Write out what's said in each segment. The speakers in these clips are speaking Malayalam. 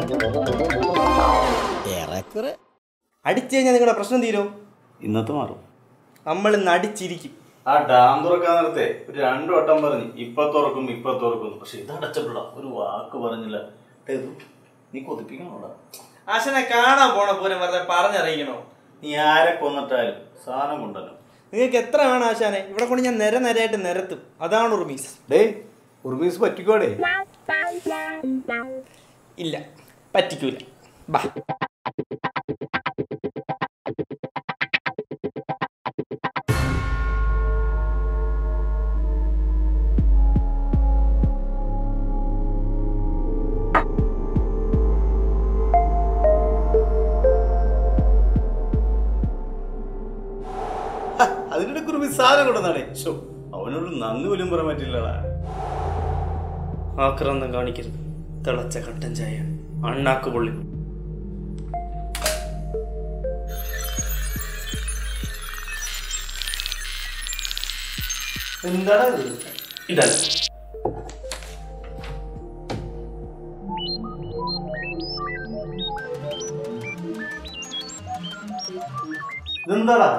ഏറെക്കുറെ അടിച്ചു കഴിഞ്ഞാൽ നിങ്ങളുടെ പ്രശ്നം തീരും ഇന്നത്തെ മാറും നമ്മൾ ഇന്ന് അടിച്ചിരിക്കും ആ ഡാം തുറക്കാൻ നേരത്തെ ഒരു രണ്ടു വട്ടം പറഞ്ഞു ഇപ്പൊ തുറക്കും ഇപ്പൊ തുറക്കും പക്ഷെ ഇത് അടച്ചപ്പോഴാ ഒരു വാക്ക് പറഞ്ഞില്ല ഏ, ഇത് നീ കൊതിപ്പിക്കണോടാ ആശനെ കാണാൻ പോണ പോലും വെറുതെ പറഞ്ഞറിയിക്കണോ നീ ആരെ കൊന്നിട്ടാലും സാധനം കൊണ്ടല്ലോ നിങ്ങൾക്ക് എത്ര വേണം ആശാനെ ഇവിടെ കൊണ്ട് ഞാൻ നിര നിരയായിട്ട് നിരത്തും അതാണ് ഉറുമീസ് ഡേ ഉറുമീസ് പറ്റിക്കോടേ ഇല്ല പറ്റിക്കൂല ബാ അതിനിടയ്ക്ക് ഉറുമീസ് സാധനം കൊണ്ടുവന്നാടേ ഷോ അവനോട് നന്ദി പോലും പറയാൻ പറ്റില്ലടാ ആക്രമണം കാണിക്കരുത് തിളച്ച കട്ടൻ ചായ അണ്ണാക്ക് പൊള്ളി എന്താടാ ഇത് ഇതല്ല ഇതെന്താടാ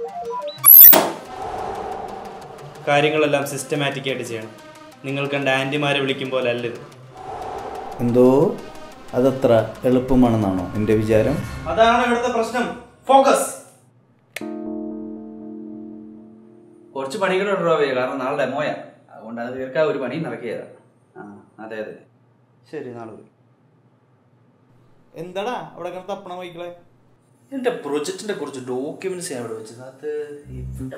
കാര്യങ്ങളെല്ലാം സിസ്റ്റമാറ്റിക് ആയിട്ട് ചെയ്യണം നിങ്ങൾ കണ്ട ആൻറ്റിമാരെ വിളിക്കും പോലെ അല്ല ഇത് എന്തോ അതത്ര എളുപ്പമാണെന്നാണോ എൻ്റെ വിചാരം അതാണ് ഇവിടുത്തെ പ്രശ്നം ഫോക്കസ് കുറച്ച് പണികളുണ്ട് റോവേ കാരണം നാളെ ഡെമോയാ അതുകൊണ്ട് അത് തീർക്കാൻ ഒരു പണി നടക്കിയതാ ആ അതെ അതെ ശരി നാളെ പോയി എന്താടാ അവിടെ കിടന്ന് തപ്പണ വൈക്കളെ എന്റെ പ്രൊജക്ടിന്റെ കുറച്ച് ഡോക്യുമെന്റ്സ് ഞാൻ ഇവിടെ വെച്ചത് അത് ഇവിടെ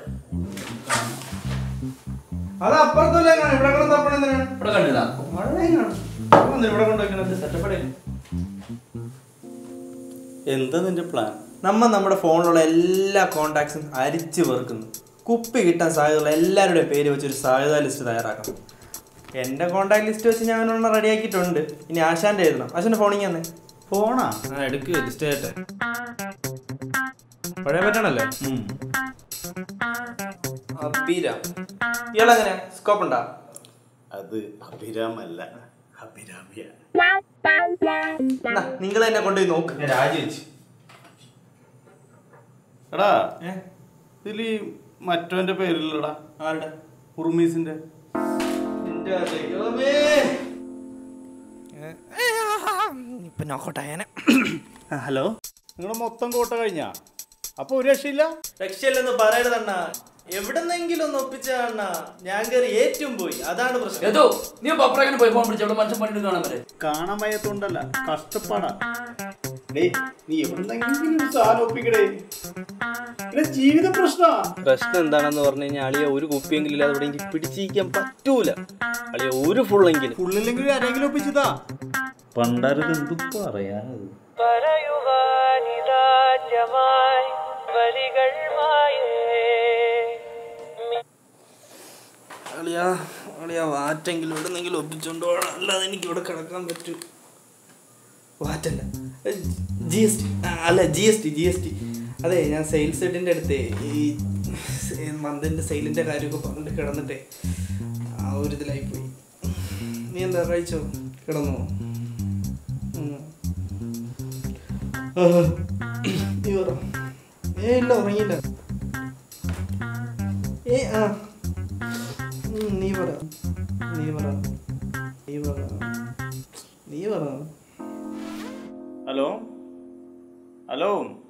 അത് അപ്പുറത്തല്ലേ ഇവിടെ കിടന്ന് തപ്പണ എന്തിനാണ് ഇവിടെ കണ്ടില്ല ഇവിടെ കൊണ്ടുവയ്ക്കണത് സെറ്റപ്പടേ എന്താ നിന്റെ പ്ലാൻ നമ്മ നമ്മുടെ ഫോണിലുള്ള എല്ലാ കോണ്ടാക്ട്സും അരിച്ചു വെറുക്കുന്നു കുപ്പി കിട്ടാൻ സാധ്യതയുള്ള എല്ലാവരുടെയും പേര് വെച്ച് ഒരു സാധ്യത ലിസ്റ്റ് തയ്യാറാക്കണം എൻ്റെ കോണ്ടാക്ട് ലിസ്റ്റ് വെച്ച് ഞാൻ ഒരെണ്ണം റെഡിയാക്കിയിട്ടുണ്ട് ഇനി ആശാന്റെ എഴുതണം ആശാന്റെ ഫോണിങ് തന്നെ ഫോണാ ആ എടുക്കുക ലിസ്റ്റ് ആയിട്ട് പഴയ പറ്റണല്ലേ അബീരാം ഇയാളെങ്ങനെ സ്കോപ്പ് ഉണ്ടാ അത് അഭിരാമല്ല അഭിരാമിയ നിങ്ങൾ തന്നെ കൊണ്ടുപോയി നോക്ക് ഞാൻ രാജിവെച്ചു എടാ ഏ? ഇതിൽ മറ്റവന്റെ പേരില്ലടാ ആരുടെ ഉറുമീസിന്റെ എന്റെ ദൈവമേ ഇപ്പൊ നോക്കോട്ടായനെ ഹലോ നിങ്ങളുടെ മൊത്തം കോട്ട കഴിഞ്ഞാ അപ്പൊ ഒരു രക്ഷയില്ല രക്ഷയില്ലെന്ന് പറയരുതണ്ണ എവിടെന്നെങ്കിലും ഒന്ന് ഒപ്പിച്ച അണ്ണ ഞാൻ കയറി ഏറ്റവും പോയി അതാണ് പ്രശ്നം ഏതോ നീ പപ്പറങ്ങനെ പോയി ഫോൺ വിളിച്ചു അവിടെ മനുഷ്യൻ പണിയിട്ട് കാണാൻ വരെ കാണാൻ വയ്യാത്തോണ്ടല്ല കഷ്ടപ്പാടാ ഡേയ് നീ എവിടെന്നെങ്കിലും ഒരു സാധനം ഒപ്പിക്കടേ ഇത് ജീവിത പ്രശ്നാ പ്രശ്നം എന്താണെന്ന് പറഞ്ഞു കഴിഞ്ഞാൽ അളിയ ഒരു കുപ്പിയെങ്കിലും ഇല്ലാതെ ഇവിടെ എനിക്ക് പിടിച്ചിരിക്കാൻ പറ്റൂല അളിയ ഒരു ഫുള്ളെങ്കിലും ഉള്ളില്ലെങ്കിൽ ആരെങ്കിലും ഒപ്പിച്ചതാ പണ്ടാരത് എന്ത് പറയാനത് അളിയാ അളിയാ വാറ്റെങ്കിലും എവിടെന്നെങ്കിലും ഒപ്പിച്ചോണ്ട് പോകണം അല്ലാതെ എനിക്ക് ഇവിടെ കിടക്കാൻ പറ്റൂ വാറ്റല്ല ജി എസ് ടി അല്ല G S T G S T അതെ ഞാൻ സെയിൽസ് ഹെഡിൻ്റെ അടുത്ത് ഈ മന്തിൻ്റെ സെയിലിൻ്റെ കാര്യമൊക്കെ പറഞ്ഞിട്ട് കിടന്നിട്ടേ ആ ഒരു ഇതിലായി പോയി നീ എന്താ കഴിച്ചോ കിടന്നോ ഉം. ആ, നീ പറ ഏ ഇല്ല ഉറങ്ങിയില്ല ഏ ആ ഉം, നീ പറ നീ പറ നീ പറ നീ പറ ഹലോ ഹലോ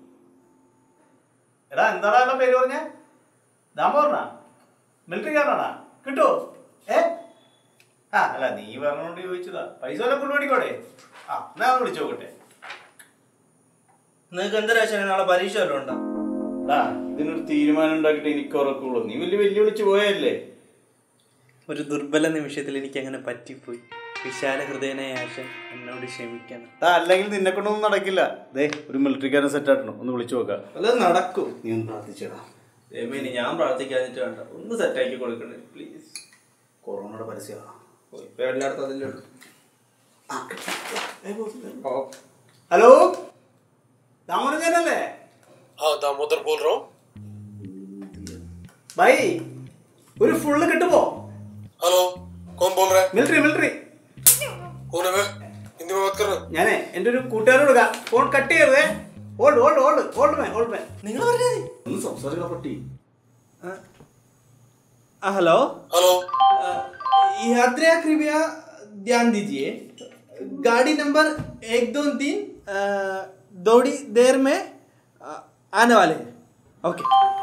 എടാ എന്താടാ എന്റെ പേര് പറഞ്ഞേ ദാമ പറഞ്ഞ മിലിറ്ററിക്കാരനാടാ കിട്ടോ ഏ ആ അല്ല നീ പറഞ്ഞോണ്ട് ചോദിച്ചതാ പൈസ വല്ല കൊണ്ടുപിടിക്കോടെ ആ എന്നാ ഒന്ന് വിളിച്ചു നോക്കട്ടെ നിങ്ങൾക്ക് എന്തരാശാണ് നാളെ പരീക്ഷ വല്ലതും ഉണ്ടോ എടാ ഇതിനൊരു തീരുമാനം ഉണ്ടാക്കിയിട്ട് എനിക്ക് ഉറക്കുള്ളൂ നീ വലിയ വെല്ലുവിളിച്ച് പോയല്ലേ ഒരു ദുർബല നിമിഷത്തിൽ എനിക്ക് അങ്ങനെ പറ്റിപ്പോയി വിശാല ഹൃദയനായ ആശൻ എന്നോട് ക്ഷമിക്കണം എടാ അല്ലെങ്കിൽ നിന്നെ കൊണ്ടൊന്നും നടക്കില്ല ദേ ഒരു മിലിറ്ററിക്കാരൻ സെറ്റ് ആട്ടണം ഒന്ന് വിളിച്ചു നോക്കാം അത് നടക്കും നീ ഒന്ന് പ്രാർത്ഥിച്ചേടാ ദൈവമേ ഞാൻ പ്രാർത്ഥിക്കാതിട്ട് വേണ്ട ഒന്ന് സെറ്റാക്കി കൊടുക്കണേ പ്ലീസ് കൊറോണയുടെ പരസ്യമാണ് ഇപ്പൊ എല്ലായിടത്തും അതിൻ്റെ ഹലോ ദാമോദരനല്ലേ हाँ दामोदर बोल रहा हूँ ബൈ ഒരു ഫുള്ള് കിട്ടുമോ हेलो कौन बोल रहा है മിലിറ്ററി മിലിറ്ററി कौन है वे हिंदी में की बात कर रहे हो ഞാനേ എൻ്റെ ഒരു കൂട്ടുകാരോട് കൊടുക്കാം ഫോൺ കട്ട് ചെയ്യരുതേ ഓൾഡ് ഓൾഡ് ഓൾഡ് ഓൾഡ് മേ ഓൾഡ് മേ നിങ്ങൾ പറഞ്ഞേ ഒന്ന് സംസാരിക്കണം പട്ടി हेलो हेलो यात्रा कृपया ध्यान दीजिए गाड़ी नंबर एक दो तीन अ, थोड़ी देर में अ, आने वाले हैं ओके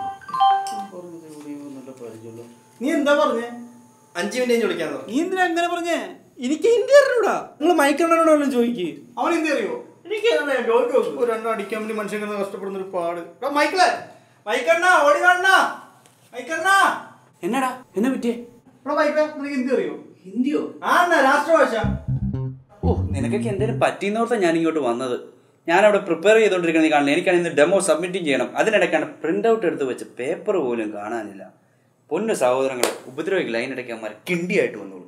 നീ എന്താ പറഞ്ഞേ അഞ്ച് മിനിറ്റ് കഴിഞ്ഞ് വിളിക്കാന്ന് പറഞ്ഞു നീ എന്തിനാ അങ്ങനെ പറഞ്ഞേ എനിക്ക് ഹിന്ദി അറിഞ്ഞൂടാ നിങ്ങൾ മൈക്കണ്ണനോടാണ് ചോദിക്ക് അവൻ എന്ത് അറിയോ എനിക്ക് ഒരു രണ്ടും അടിക്കാൻ വേണ്ടി മനുഷ്യൻ കിടന്ന് കഷ്ടപ്പെടുന്ന ഒരു പാട് എടാ, മൈക്കിളെ മൈക്കണ്ണ ഓടി വേണ്ട മൈക്കണ്ണ എന്നടാ എന്നെ പറ്റിയേ എടാ മൈക്കിളെ നിനക്ക് ഹിന്ദി അറിയോ ഹിന്ദിയോ ആ അണ്ണാ രാഷ്ട്രഭാഷ ഓ നിനക്കൊക്കെ എന്തെങ്കിലും പറ്റിയെന്നോർത്താ ഞാൻ ഇങ്ങോട്ട് വന്നത് ഞാൻ അവിടെ പ്രിപ്പയർ ചെയ്തുകൊണ്ടിരിക്കുന്നത് നീ കാണില്ല എനിക്കാണ് ഇന്ന് ഡെമോ സബ്മിറ്റും ചെയ്യണം അതിനിടയ്ക്കാണ് പ്രിന്റ് ഔട്ട് എടുത്ത് വെച്ച് പേപ്പർ പോലും കാണാനില്ല പൊന്നു സഹോദരങ്ങളെ ഉപദ്രവിക്ക് ലൈൻ അടയ്ക്കാൻ കിണ്ടിയായിട്ട് വന്നോളൂ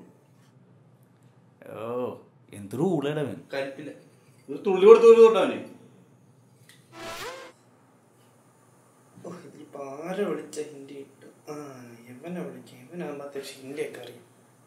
ഓ എന്തൊരു ഊളയുടെ കൽപ്പില്ല ഒരു തുള്ളി കൊടുത്ത് ഒരു തൊട്ടാനെ ഓ ഇതിലിപ്പോ ആരെ വിളിച്ച ഹിന്ദി കിട്ടും ആ എവനെ വിളിക്കാം ഇവനാകുമ്പോ അത്യാവശ്യം ഹിന്ദിയൊക്കെ അറിയും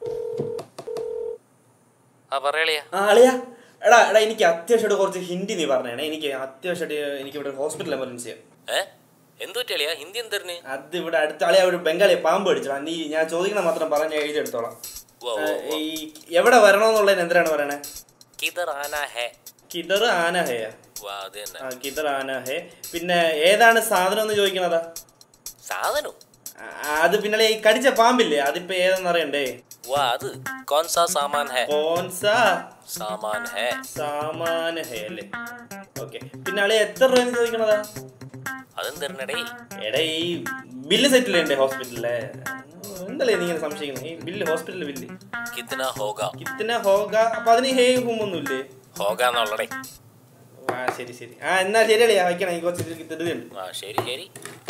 ആ പറയളിയാ ആ അളിയാ എടാ എടാ എനിക്ക് അത്യാവശ്യമായിട്ട് കുറച്ച് ഹിന്ദി നീ പറഞ്ഞേ എനിക്ക് അത്യാവശ്യമായിട്ട് എനിക്ക് ഇവിടെ ഹോസ്പിറ്റൽ എമർജൻസിയാ ഏ എന്തു പറ്റിയളിയാ ഹിന്ദി എന്തറിന് അത് ഇവിടെ അടുത്ത അളിയാ ഒരു ബംഗാളിയെ പാമ്പ് അടിച്ചടാ നീ ഞാൻ ചോദിക്കണ മാത്രം പറഞ്ഞ് ഞാൻ എഴുതിയെടുത്തോളാം ഉവ്വ, ഉവ്വ, ഏ, ഈ എവിടെ വരണമെന്നുള്ളതിന് എന്തിനാണ് പറയണേ കിതർ ആനാ ഹേ കിതർ ആന ഹേയാ വാ അത് തന്നെ ആ കിതർ ആന ഹേ പിന്നെ ഏതാണ് സാധനം എന്ന് ചോദിക്കണതാ സാധനം ആ, അത് പിന്നെ ഈ കടിച്ച പാമ്പില്ലേ അതിപ്പോ ഏതെന്ന് അറിയണ്ടേ വാ അത് കോൺസാ സാമാൻ ഹേ കോൺസാ സാമാൻ ഹേ സാമാന ഹേ അല്ലേ ഓക്കെ പിന്നെ അളി എത്ര രൂപ ചോദിക്കണതാ അതെന്തരണടേ എടാ ഈ ബില്ല് സെറ്റിൽ ചെയ്യണ്ടേ ഹോസ്പിറ്റലിലെ എന്തല്ലേ നീ ഇങ്ങനെ സംശയിക്കുന്നത് ഈ ബില്ല് ഹോസ്പിറ്റലിലെ ബില്ല് കിത്തന ഹോഗ കിത്തന ഹോഗ അപ്പൊ അതിന് ഹേ ഹൂം ഒന്നുമില്ലേ ഹോഗ എന്നുള്ളടേ ആ ശരി ശരി ആ എന്നാ ശരി അളിയാ വയ്ക്കണം എനിക്ക് കുറച്ച് ഇതിൽ കിട്ടുന്നുണ്ട് ആ ശരി ശരി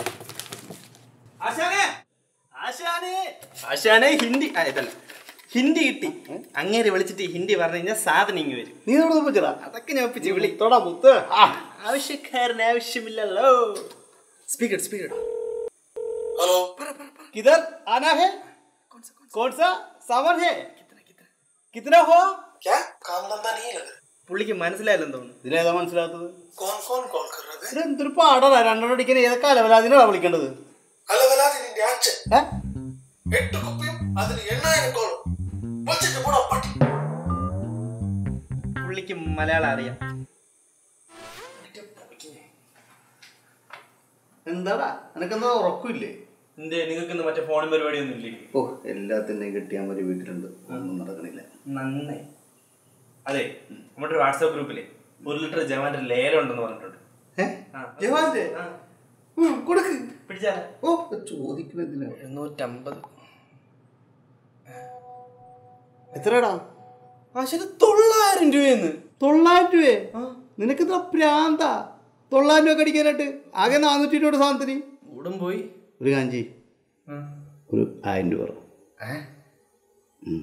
ആശാനെ ആശാനെ ആശാനെ ഹിന്ദി ആ ഇതല്ല ഹിന്ദി കിട്ടി അങ്ങേര് വിളിച്ചിട്ട് ഈ ഹിന്ദി പറഞ്ഞു കഴിഞ്ഞാൽ സാധനം ഇങ്ങ് വരും നീ എവിടെ വെച്ചടാ അതൊക്കെ ഞാൻ ഒപ്പിച്ച് വിളി തൊടാ മുത്ത് ആ ആവശ്യക്കാരന് ആവശ്യമില്ലല്ലോ സ്പീക്കർ സ്പീക്കർ हेलो किधर आना है कौन सा सामान है कितना हो क्या काम धंधा नहीं लग रहा പുള്ളിക്ക് മനസ്സിലായില്ലെന്ന് തോന്നുന്നു ഇതിലേതാ മനസ്സിലാത്തത് कौन कौन कॉल कर रहा है ഇത് എന്തൊരു പാടാ രണ്ടെണ്ണം അടിക്കാൻ ഏതൊക്കെ അലവലാതിനാ വിളിക്കേണ്ടത് अलग अलग നിന്റെ അച്ഛൻ ഏ? എട്ട് കുപ്പിയും അതിന് എണ്ണായിരം കോളും വെച്ചിട്ട് പോടാ പട്ടി പുള്ളിക്ക് മലയാളം അറിയാം എന്താടാ നിനക്കെന്താ ഉറക്കില്ലേ എന്തേ നിങ്ങൾക്ക് ഇന്ന് മറ്റേ ഫോണും പരിപാടിയൊന്നും ഇല്ലേ ഓ എല്ലാത്തിൻ്റെയും കിട്ടിയാൽ മതി വീട്ടിലുണ്ട് ഒന്നും നടക്കണില്ല നന്നായി അതെ നമ്മുടെ ഒരു വാട്സാപ്പ് ഗ്രൂപ്പിലെ ഒരു ലിറ്റർ ജവാന്റെ ലേലം ഉണ്ടെന്ന് പറഞ്ഞിട്ടുണ്ട് ഏ ആ. ജവാന്റെ ആ. ഉം, കൊടുക്ക് പിടിച്ചാല ഓ ചോദിക്കണെന്തിനാ എണ്ണൂറ്റമ്പത് എത്രടാ ആ ശരി തൊള്ളായിരം രൂപയെന്ന് തൊള്ളായിരം രൂപയെ നിനക്ക് ഇത്ര പ്രാന്താ തൊള്ളായിരം രൂപ അടിക്കാനായിട്ട് ആകെ നാനൂറ്റി ഇരുപത് സാധനത്തിന് കൂടും പോയി ഒരു കാഞ്ചി ഒരു ആയിരം രൂപ ഉം.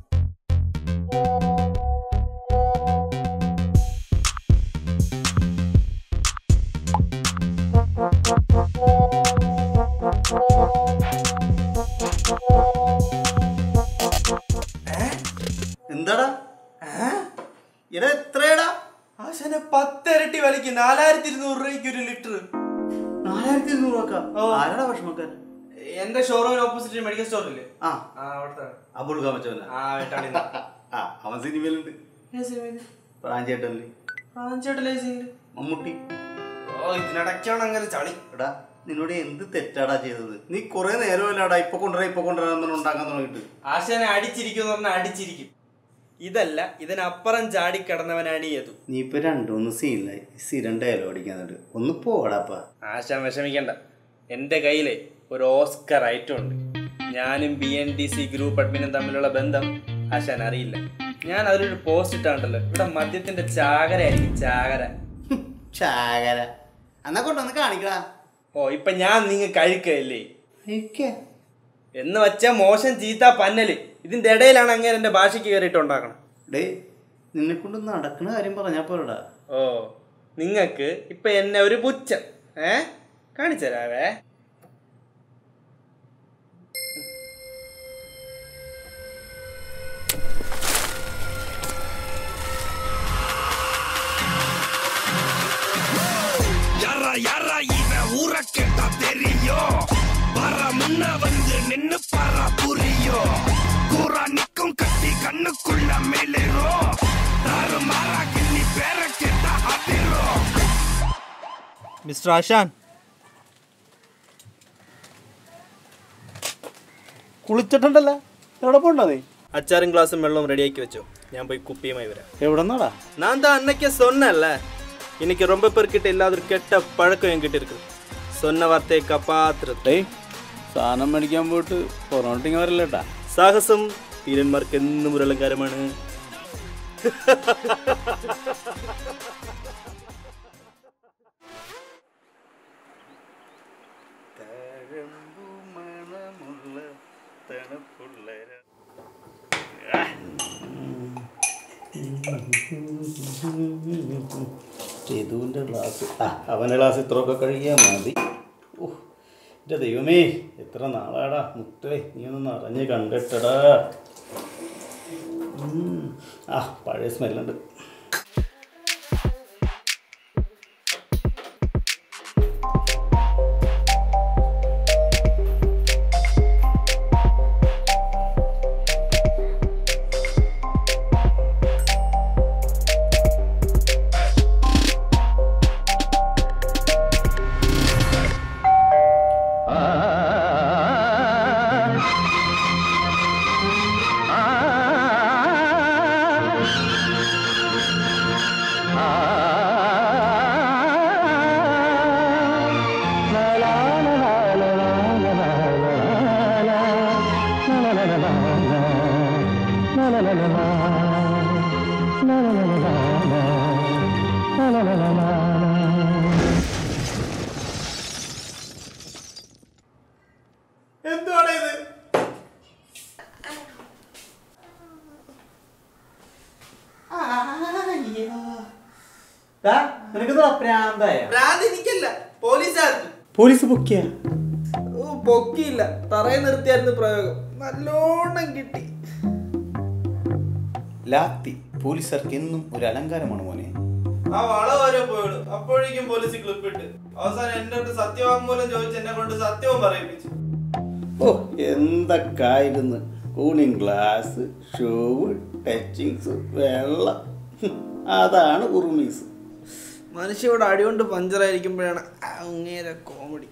എന്താടാ എടാ എത്രയാടാ ആശാനെ പത്തിരട്ടി വിലക്ക് നാലായിരത്തി ഇരുന്നൂറ് രൂപയ്ക്ക് ഒരു ലിറ്റർ നാലായിരത്തി ഇരുന്നൂറ് രൂപ ഓ. ആരാടാ ഭക്ഷണക്കാരൻ എന്റെ ഷോറൂമിന് ഓപ്പോസിറ്റ് മെഡിക്കൽ സ്റ്റോറില്ലേ ആ ആ അവിടുത്തെ ആ പുള്ളുക്കാൻ പറ്റവല്ല ആ വെട്ടാളി ആ അവൻ സിനിമയിലുണ്ട് പ്രാഞ്ചേട്ടനില് പ്രാഞ്ചേട്ടല്ലേ സിംഗ് മമ്മൂട്ടി ഓ ഇതിനിടയ്ക്കാണ് അങ്ങനെ ചളി എടാ നിന്നോട് എന്ത് തെറ്റാടാ ചെയ്തത് നീ കുറെ നേരമല്ലാടാ ഇപ്പൊ കൊണ്ടുവരാ ഇപ്പൊ കൊണ്ടുവരാ ഉണ്ടാക്കാൻ തുടങ്ങിയിട്ട് ആശാനെ അടിച്ചിരിക്കും എന്ന് പറഞ്ഞാൽ അടിച്ചിരിക്കും ഇതല്ല ഇതിനപ്പുറം ചാടി കിടന്നവനാണ് ഈ യതു നീ ഇപ്പൊ രണ്ടൊന്ന് സീനിലായി സ്ഥിരം ഡയലോഗ് അടിക്കാന്നുണ്ട് ഒന്ന് പോടാപ്പാ ആശാൻ വിഷമിക്കണ്ട എൻ്റെ കയ്യിലെ ഒരു ഓസ്കർ ഐറ്റം ഉണ്ട് ഞാനും B N D C group അഡ്മിനും തമ്മിലുള്ള ബന്ധം ആശാൻ അറിയില്ല ഞാൻ അതിലൊരു പോസ്റ്റ് ഇട്ടാണ്ടല്ലോ ഇവിടെ മദ്യത്തിന്റെ ചാകരയായിരിക്കും ചാകര ചാകര എന്നാ കൊണ്ടൊന്ന് കാണിക്കടാ ഓ ഇപ്പൊ ഞാൻ നിങ്ങൾ കഴിക്കല്ലേ കഴിക്കാ എന്ന് വെച്ചാൽ മോശം ചീത്ത പന്നല് ഇതിന്റെ ഇടയിലാണ് അങ്ങനെ എന്റെ ഭാഷയ്ക്ക് കയറിയിട്ട് ഉണ്ടാക്കണം ഡേ നിന്നെ കൊണ്ട് നടക്കണ കാര്യം പറഞ്ഞാ പോരടാ ഓ നിങ്ങക്ക് ഇപ്പൊ എന്നെ ഒരു പുച്ഛം ഏ കാണിച്ചരാവേ தெரியும் வர முன்ன வந்து நின்னு பாரா புரியும் கூறா நிக்கும் கட்டி கண்ணுக்குள்ள மேலேறும் தாறு மாறா கிள்ளி பேர கேட்டா அதிரும் മിസ്റ്റർ ആശാൻ കുളിച്ചിട്ടുണ്ടല്ലോ എവിടെ പോണ്ടോ നീ അച്ചാറും ഗ്ലാസും വെള്ളവും റെഡിയാക്കി വെച്ചോ ഞാൻ പോയി കുപ്പിയുമായി വരാം എവിടെ നിന്നാടാ நான் தான் அன்னைக்கே சொன்னேன்ல இன்னைக்கு ரொம்ப பேர்கிட்ட இல்லாத ஒரு கெட்ட பழக்கம் என்கிட்ட இருக்குது சொன்ன வார்த்தையை காப்பாத்துறது ഡേയ് സാധനം മേടിക്കാൻ പോയിട്ട് പൊറോട്ടിങ് വരില്ലേട്ടാ സാഹസം വീരന്മാർക്ക് എന്നും ഒരു അലങ്കാരമാണ് യദുവിൻ്റെ ഗ്ലാസ് ആ അവൻ്റെ ഗ്ലാസ് ഇത്രയൊക്കെ കഴുകിയാൽ മതി ഓ എൻ്റെ ദൈവമേ എത്ര നാളാടാ മുത്തേ നീ ഒന്ന് അറിഞ്ഞ് കണ്ടിട്ടടാ ഉം. ആ പഴയ സ്മെല്ലുണ്ട് എന്തുവാണ് ഇത് നിനക്കെന്താ പ്രാന്തായ ഭ്രാന്ത് എനിക്കല്ല പോലീസുകാർക്ക് പോലീസ് പൊക്കിയ ഓ പൊക്കിയില്ല തറയിൽ നിർത്തിയായിരുന്നു പ്രയോഗം നല്ലോണം കിട്ടി ലാത്തി പോലീസുകാർക്ക് എന്നും ഒരു അലങ്കാരമാണ് മോനെ ആ വള വരെ പോയുള്ളൂ അപ്പോഴേക്കും പോലീസ് ക്ലിപ്പ് ഇട്ട് അവസാനം എന്റെ അടുത്ത് സത്യവാങ്മൂലം ചോദിച്ച് എന്നെ കൊണ്ട് സത്യവും പറയിപ്പിച്ചു ഓ എന്തൊക്കെ ആയിരുന്നു കൂളിംഗ് ഗ്ലാസ് ഷൂവ് ടച്ചിങ്സ് വെള്ളം ഹും, അതാണ് ഉറുമീസ് മനുഷ്യവിടെ അടികൊണ്ട് പഞ്ചറായിരിക്കുമ്പോഴാണ് അങ്ങേരെ കോമഡി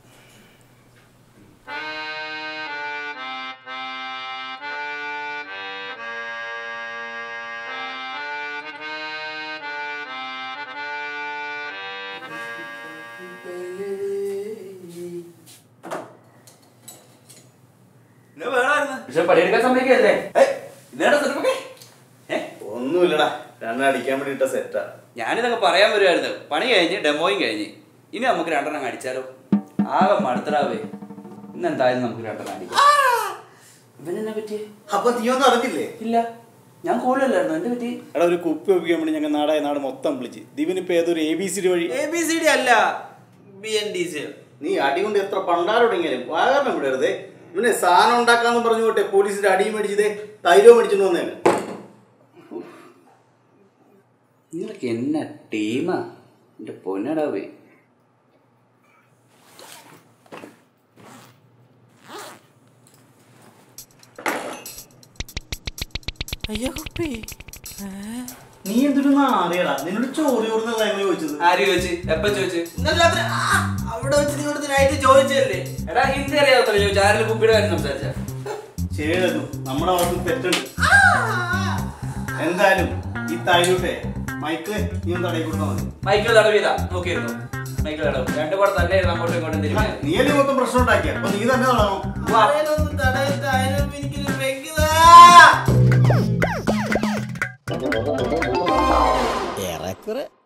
പക്ഷെ പണിയെടുക്കാൻ സമ്മതിക്കല്ലേ ഇതാണ് സെറ്റപ്പൊക്കെ ഏ ഒന്നുമില്ലടാ രണ്ടടിക്കാൻ വേണ്ടി ഇട്ട സെറ്റാ ഞാനിതൊക്കെ പറയാൻ വരുമായിരുന്നു പണി കഴിഞ്ഞ് ഡെമോയും കഴിഞ്ഞ് ഇനി നമുക്ക് രണ്ടെണ്ണം അടിച്ചാലോ ആകെ മടുത്തടാവേ ഇന്ന് എന്തായാലും നമുക്ക് രണ്ടെണ്ണം അടിക്കാം ഇവനെന്നെ പറ്റി അപ്പൊ നീ ഒന്നും അറിഞ്ഞില്ലേ ഇല്ല ഞാൻ കൂടുതലല്ലായിരുന്നു എന്റെ പറ്റി എടാ ഒരു കുപ്പി ഒപ്പിക്കാൻ വേണ്ടി ഞങ്ങൾ നാടായ നാട് മൊത്തം വിളിച്ച് ദിവനിപ്പോ ഏതൊരു എ ബി സി ഡി വഴി എ ബി സി ഡി അല്ല ബി എൻ ഡി സി നീ അടി കൊണ്ട് എത്ര പണ്ടാരോടെങ്കിലും വാകാരണം വിടരുതേ ഇവനെ സാധനം ഉണ്ടാക്കാന്ന് പറഞ്ഞു പോട്ടെ പോലീസിന്റെ അടിയും മേടിച്ചതേ തൈലോ മേടിച്ചിട്ട് വന്നേനെ നിങ്ങളൊക്കെ എന്നാ ടീമാ എന്റെ പൊന്നടാവേ അയ്യോ കുപ്പി നീ എന്തൊരു അറിയടാ നിന്നോട് ചോറി ചോറുന്ന കാര്യങ്ങൾ ചോദിച്ചത് ആര് ചോദിച്ച് എപ്പ ചോദിച്ച് ഇന്നലെ രാത്രി ആ, അവിടെ വെച്ച് നിങ്ങളുടെ നൈറ്റ് ചോദിച്ചല്ലേ എടാ ഹിന്ദി അറിയാത്തല്ലോ ചോദിച്ചു ആരെങ്കിലും കുപ്പിയുടെ കാര്യം സംസാരിച്ച ശരിയായിരുന്നു നമ്മുടെ ഭാഗത്ത് തെറ്റുണ്ട് എന്തായാലും ഈ തൈലൂട്ടെ മൈക്ക് നീ ഒന്ന് തടയി കൊടുത്താൽ മതി മൈക്കിൾ തടവിയതാ നോക്കിയിരുന്നു മൈക്കിൾ തടവ് രണ്ടു കൂടെ തന്നെ അങ്ങോട്ടും ഇങ്ങോട്ടും തിരിഞ്ഞു നീ അല്ലേ മൊത്തം പ്രശ്നം ഉണ്ടാക്കിയ അപ്പൊ നീ തന്നെ തുടങ്ങണം പറയലൊന്നും തടയത്ത് അതിനും എനിക്കൊരു വെക്കുതാ ഏറെക്കുറെ